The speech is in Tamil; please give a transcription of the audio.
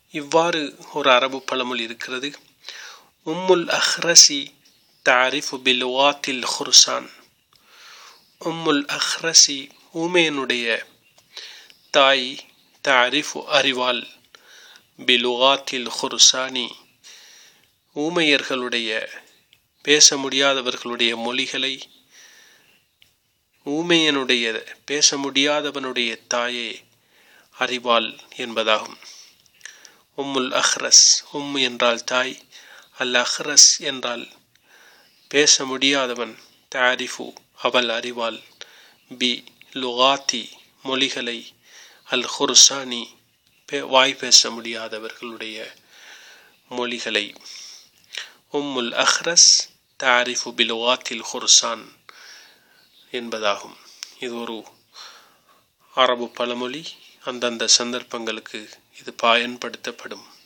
இவ்வாறு ஒரு அரபு பழமொழி இருக்கிறது உம்முல் அஹ்ரசி தாரிஃபு பிலுவாத்தில் ஹுர்சான் உம்முல் அஹ்ரசி ஊமையனுடைய தாய் தாரிஃபு அறிவால் பிலுவாத்தில் ஹுர்சானி ஊமையர்களுடைய பேச முடியாதவர்களுடைய மொழிகளை ஊமையனுடைய பேச முடியாதவனுடைய தாயே அறிவாள் என்பதாகும் உம்முல் அஹ்ரஸ் உம் என்றால் தாய் அல் அஹ்ரஸ் என்றால் பேச முடியாதவன் தாரிஃபு அவள் அறிவாள் பி லுகாத்தி மொழிகளை அல் ஹுர்சானி வாய் பேச முடியாதவர்களுடைய மொழிகளை உம்முல் அஹ்ரஸ் தாரிஃபு பிலுவாத்தில் ஹுர்சான் என்பதாகும் இது ஒரு அரபு பழமொழி அந்தந்த சந்தர்ப்பங்களுக்கு இது பயன்படுத்தப்படும்